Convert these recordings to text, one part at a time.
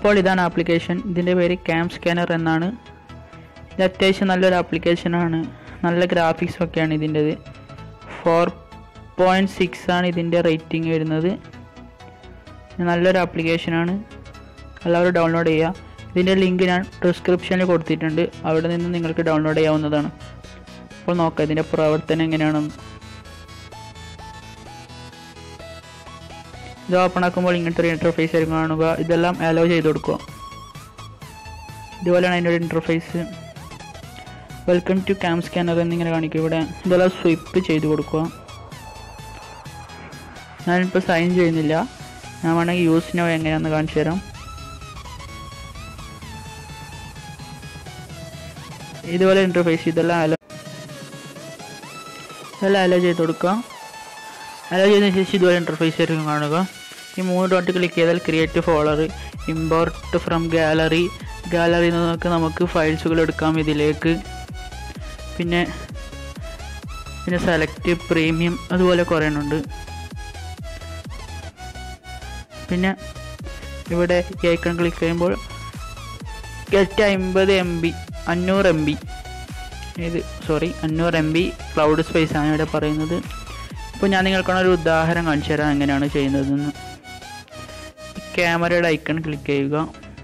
അപ്പോൾ ഇതാണ് ആപ്ലിക്കേഷൻ ഇതിൻ്റെ പേര് ക്യാം സ്കാനർ എന്നാണ് ഇത് അത്യാവശ്യം നല്ലൊരു ആപ്ലിക്കേഷനാണ് നല്ല ഗ്രാഫിക്സ് ഒക്കെയാണ് ഇതിൻ്റെത് ഫോർ പോയിൻറ്റ് സിക്സ് ആണ് ഇതിൻ്റെ റേറ്റിംഗ് വരുന്നത് ഇത് നല്ലൊരു ആപ്ലിക്കേഷനാണ് എല്ലാവരും ഡൗൺലോഡ് ചെയ്യുക ഇതിൻ്റെ ലിങ്ക് ഞാൻ ഡിസ്ക്രിപ്ഷനിൽ കൊടുത്തിട്ടുണ്ട് അവിടെ നിന്ന് നിങ്ങൾക്ക് ഡൗൺലോഡ് ചെയ്യാവുന്നതാണ് അപ്പോൾ നോക്കാം ഇതിൻ്റെ പ്രവർത്തനം എങ്ങനെയാണെന്ന് ഇത് ഓപ്പൺ ആക്കുമ്പോൾ ഇങ്ങനത്തെ ഒരു ഇൻ്റർഫേസ് ആയിരിക്കും കാണുക ഇതെല്ലാം അലോ ചെയ്ത് കൊടുക്കുക ഇതുപോലെയാണ് അതിൻ്റെ ഒരു interface welcome to CamScanner എന്നിങ്ങനെ കാണിക്കും ഇവിടെ ഇതെല്ലാം സ്വൈപ്പ് ചെയ്ത് കൊടുക്കുക ഞാനിപ്പോൾ സൈൻ ചെയ്യുന്നില്ല ഞാൻ വേണമെങ്കിൽ യൂസിനോ എങ്ങനെയാണെന്ന് കാണിച്ചു തരാം ഇതുപോലെ ഇൻ്റർഫേസ് ഇതെല്ലാം അലോ ഇതെല്ലാം അലോ ചെയ്ത് കൊടുക്കുക അലോ ചെയ്തതിന് ശേഷം ഇതുപോലെ ഇൻ്റർഫേസ് ആയിരിക്കും കാണുക ഈ മൂന്ന് ഡോട്ട് ക്ലിക്ക് ചെയ്താൽ create folder import from gallery ഗാലറിയിൽ നിന്നൊക്കെ നമുക്ക് ഫയൽസുകൾ എടുക്കാം ഇതിലേക്ക് പിന്നെ പിന്നെ സെലക്ട് പ്രീമിയം അതുപോലെ കുറേ ഉണ്ട് പിന്നെ ഇവിടെ കേക്കൺ ക്ലിക്ക് ചെയ്യുമ്പോൾ ഗെറ്റ് അമ്പത് എം ബി അഞ്ഞൂറ് എം ബി ഇത് സോറി അഞ്ഞൂറ് എം ബി ക്ലൗഡ് സ്പേസ് ആണ് ഇവിടെ പറയുന്നത് ഇപ്പോൾ ഞാൻ നിങ്ങൾക്കാണ് ഒരു ഉദാഹരണം കാണിച്ചു തരാം എങ്ങനെയാണ് ചെയ്യുന്നതെന്ന് ക്യാമറയുടെ ഐക്കൺ ക്ലിക്ക് ചെയ്യുക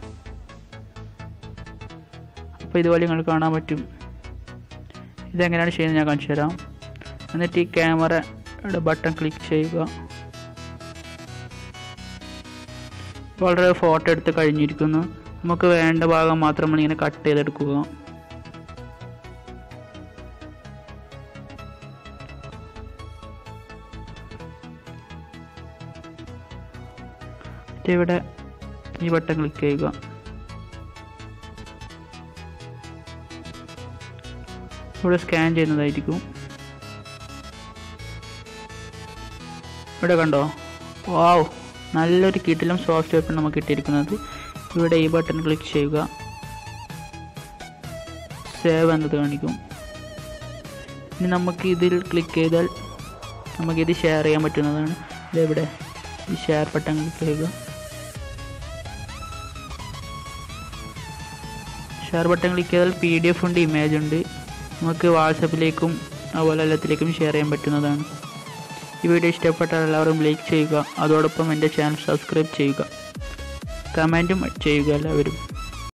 അപ്പോൾ ഇതുപോലെ നിങ്ങൾക്ക് കാണാൻ പറ്റും ഇതെങ്ങനെയാണ് ചെയ്യുന്നത് ഞാൻ കാണിച്ചു തരാം എന്നിട്ട് ഈ ക്യാമറയുടെ ബട്ടൺ ക്ലിക്ക് ചെയ്യുക വളരെ ഫോട്ടോ എടുത്ത് കഴിഞ്ഞിരിക്കുന്നു നമുക്ക് വേണ്ട ഭാഗം മാത്രം നമ്മളിങ്ങനെ കട്ട് ചെയ്തെടുക്കുക എന്നിട്ട് ഇവിടെ ഈ ബട്ടൺ ക്ലിക്ക് ചെയ്യുക ഇവിടെ സ്കാൻ ചെയ്യുന്നതായിരിക്കും ഇവിടെ കണ്ടോ വാവ് നല്ലൊരു കിട്ടിലും സോഫ്റ്റ് വെപ്പൺ നമുക്ക് കിട്ടിയിരിക്കുന്നത് ഇവിടെ ഈ ബട്ടൺ ക്ലിക്ക് ചെയ്യുക സേവ് എന്നത് കാണിക്കും ഇനി നമുക്ക് ഇതിൽ ക്ലിക്ക് ചെയ്താൽ നമുക്കിത് ഷെയർ ചെയ്യാൻ പറ്റുന്നതാണ് ഇതെവിടെ ഈ ഷെയർ ബട്ടൺ ക്ലിക്ക് ചെയ്യുക ഷെയർ ബട്ടൺ ക്ലിക്ക് ചെയ്താൽ പി ഡി എഫ് ഉണ്ട് ഇമേജ് ഉണ്ട് നമുക്ക് വാട്സപ്പിലേക്കും അതുപോലെ എല്ലാത്തിലേക്കും ഷെയർ ചെയ്യാൻ പറ്റുന്നതാണ് ഈ വീഡിയോ ഇഷ്ടപ്പെട്ടാൽ എല്ലാവരും ലൈക്ക് ചെയ്യുക അതോടൊപ്പം എൻ്റെ ചാനൽ സബ്സ്ക്രൈബ് ചെയ്യുക കമൻറ്റും ചെയ്യുക എല്ലാവരും